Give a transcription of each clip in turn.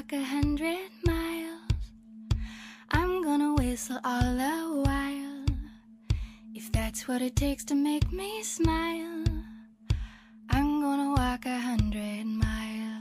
walk a hundred miles. I'm gonna whistle all the while. If that's what it takes to make me smile, I'm gonna walk a hundred miles.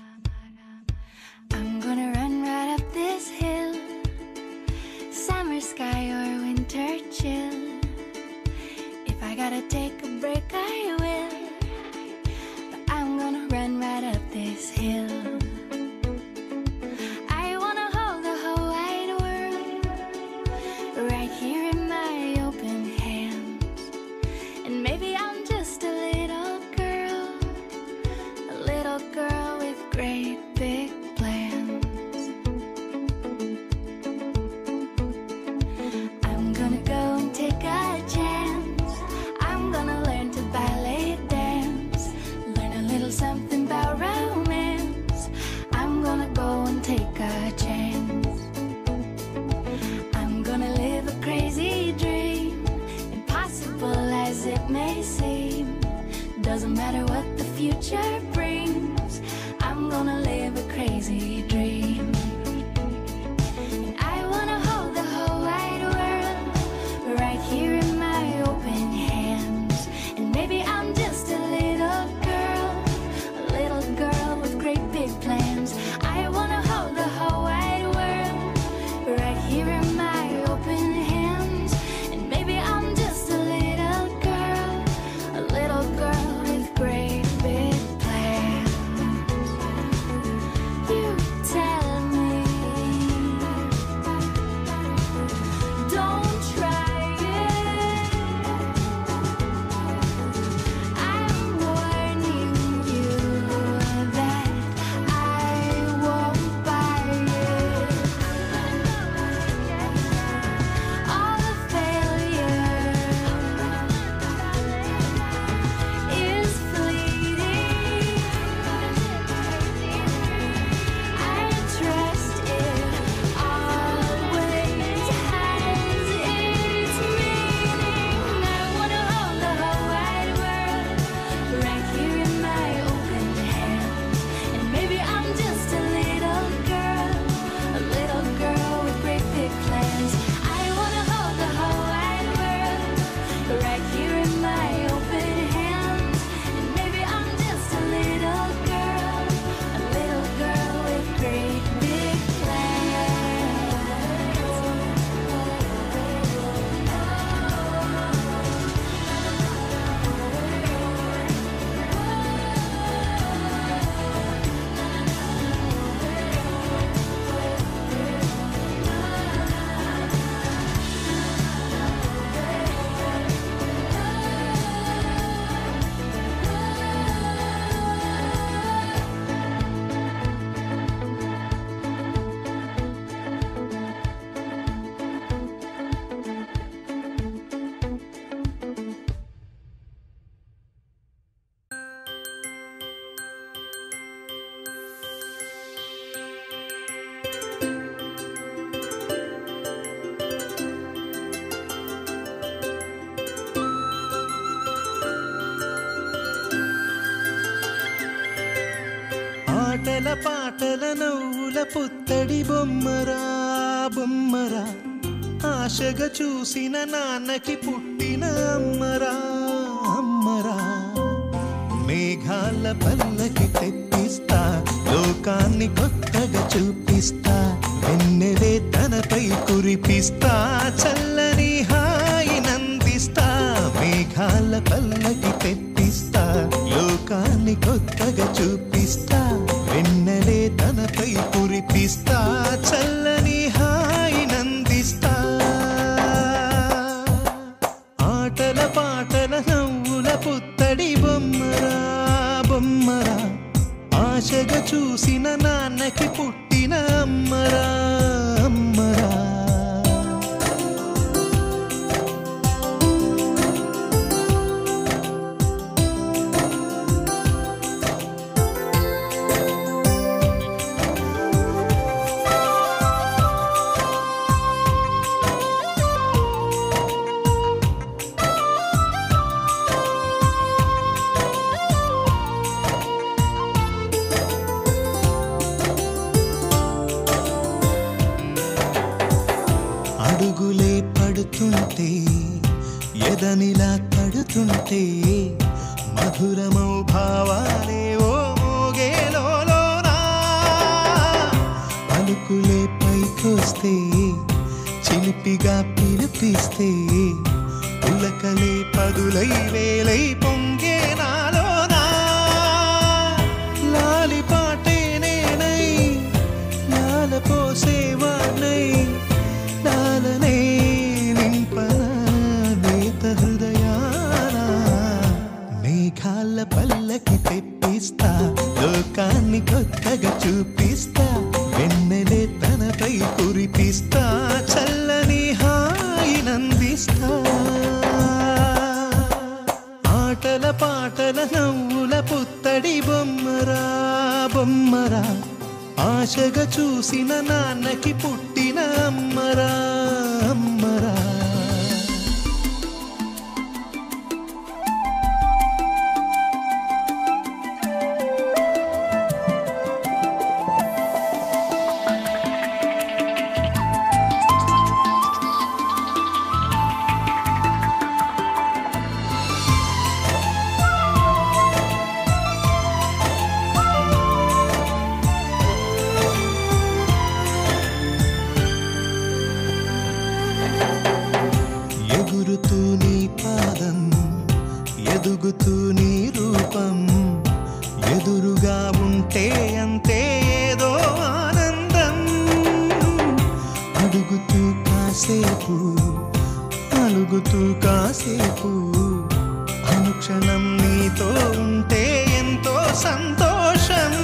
I'm gonna run right up this hill. Summer sky or winter chill. If I gotta take a break, I will. But I'm gonna run right up this hill. I wanna hold the whole wide world right here in my open hands. And maybe I'm just a little girl, a little girl with great big plans. I'm gonna go and take a chance. I'm gonna learn to ballet dance, learn a little something about romance. I'm gonna go and take a chance. I'm gonna live a crazy dream, impossible as it may seem. Doesn't matter what the future brings, I'm gonna live a crazy dream. And I wanna hold the whole wide world right here in my open hands. And maybe I'm just a little girl, a little girl with great big plans. I wanna hold the whole wide world right here in my open hands. And maybe I'm just a little girl, a little girl with great big plans. You tell me, don't try it. I'm warning you that I won't buy it. All the failure is fleeting. I trust it always has its meaning. I wanna hold the whole wide world right here in my open hands. And maybe I'm just a little girl, a little girl with great big plans. I wanna hold the whole wide world right here in my open hands. And maybe I'm just a little girl, a little girl with great big ఆటల పాటల నవ్వుల పుత్తడి బొమ్మరా బొమ్మరా ఆశగా చూసిన నాన్నకి పుట్టిన అమ్మరా అమ్మరా మేఘాల పల్లకి తెప్పిస్తా లోకాన్ని కొత్తగా చూపిస్తా వెన్నెలే తనపై కురిపిస్తా చల్లని హాయి నందిస్తా మేఘాల పల్లకి తెప్పిస్తా లోకాన్ని కొత్తగా చూపిస్తా వెన్నెలే తనపై కురిపిస్తా చల్లని హాయి నందిస్తా ఆటల పాటల నవ్వుల పుత్తడి బొమ్మరా బొమ్మరా ఆశగా చూసిన నాన్నకి పుట్టిన అమ్మరా అమ్మరా ఎదనిలా తడుతుంటే మధురమౌ భావాలే ఓ మోగేలోనా పలుకులే పైకొస్తే చిలిపిగా పిలిపిస్తే పులకలే పదులై వేలై పొంగే నాలోనా లాలి పాటే నేనై లాల పోసేవాణ్ణై లాలనే నింపనా నేత హృదయాన మేఘాల పల్లకి తెప్పిస్తా లోకాన్ని కొత్తగా చూపిస్తా వెన్నెలే తనపై కురిపిస్తా చల్లని హాయినందిస్తా ఆటల పాటల నవ్వుల పుత్తడి బొమ్మరా బొమ్మరా ఆశగా చూసిన నాన్నకి పుట్టిన అమ్మరా అమ్మరా ఎగురుతూ నీ పాదం ఎదుగుతూ నీ రూపం ఎదురుగా ఉంటే అంతే ఏదో ఆనందం అడుగుతూ కాసేపు అలుగుతూ కాసేపు అనుక్షణం నీతో ఉంటే ఎంతో సంతోషం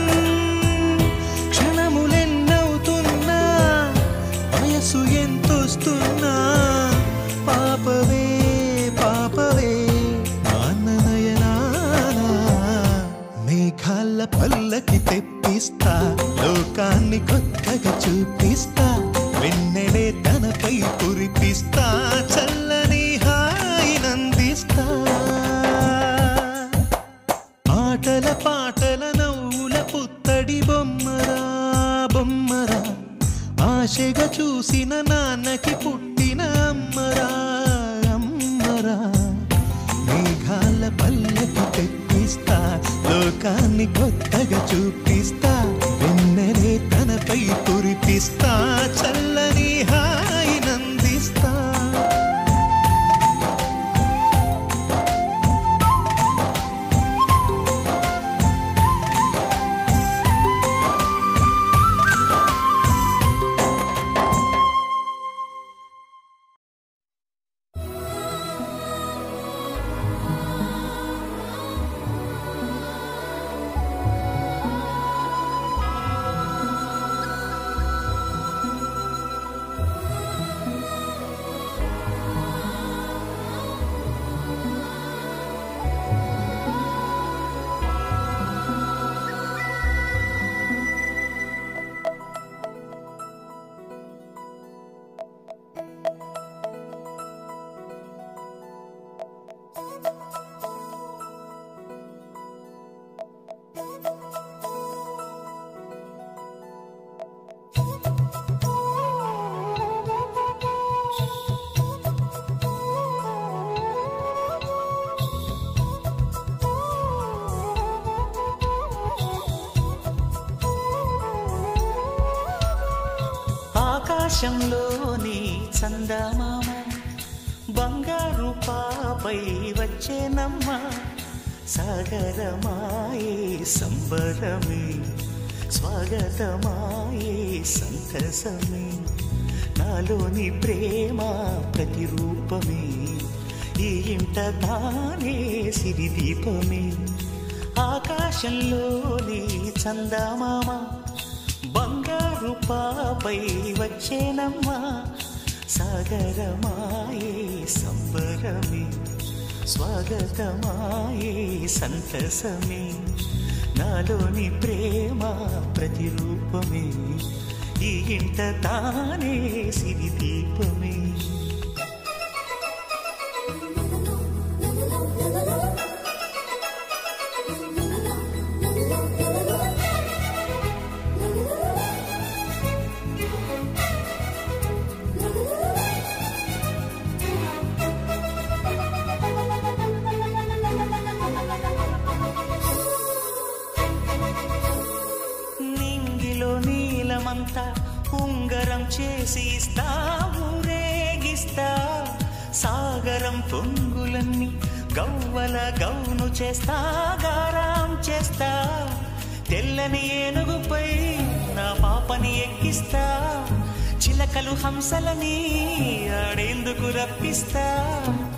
క్షణములెన్నవుతున్నా వయసు ఎంతొస్తున్నా పాపవే పాపవే నాన్ననయనానా మేఘాల పల్లకి తెప్పిస్తా లోకాన్ని కొత్తగా చూపిస్తా వెన్నెలే తనపై కురిపిస్తా చల్లని హాయినందిస్తా ఆటల పాటల నవ్వుల పుత్తడి బొమ్మరా బొమ్మరా ఆశగా చూసిన నాన్నకి పుట్టిన అమ్మరా అమ్మరా మేఘాల పల్లకి తెప్పిస్తా లోకాన్ని కొత్తగా చూపిస్తా వెన్నెలే తనపై కురిపిస్తా చల్లని హాయినందిస్తా ఆకాశంలోని చందమామ బంగారు పాపై వచ్చేనమ్మ సాగరమాయే సంబరమే స్వాగతమాయే సంతసమే నాలోని ప్రేమ ప్రతిరూపమే ఈ ఇంట తానే సిరిదీపమే ఆకాశంలోని చందమామ బంగారు పాపై వచ్చేనమ్మా సాగరమాయే సంబరమే స్వాగతమాయే సంతసమే నాలోని ప్రేమ ప్రతిరూపమే ఈ ఇంట తానే సిరిదీపమే అంతా ఉంగరం చేసి ఇస్తా ఊరేగిస్తా సాగరం పొంగులన్నీ గవ్వల గౌను చేస్తా గారాం చేస్తా తెల్లని ఏనుగుపై నా పాపని ఎక్కిస్తా చిలకలు హంసలని ఆడేందుకు రప్పిస్తా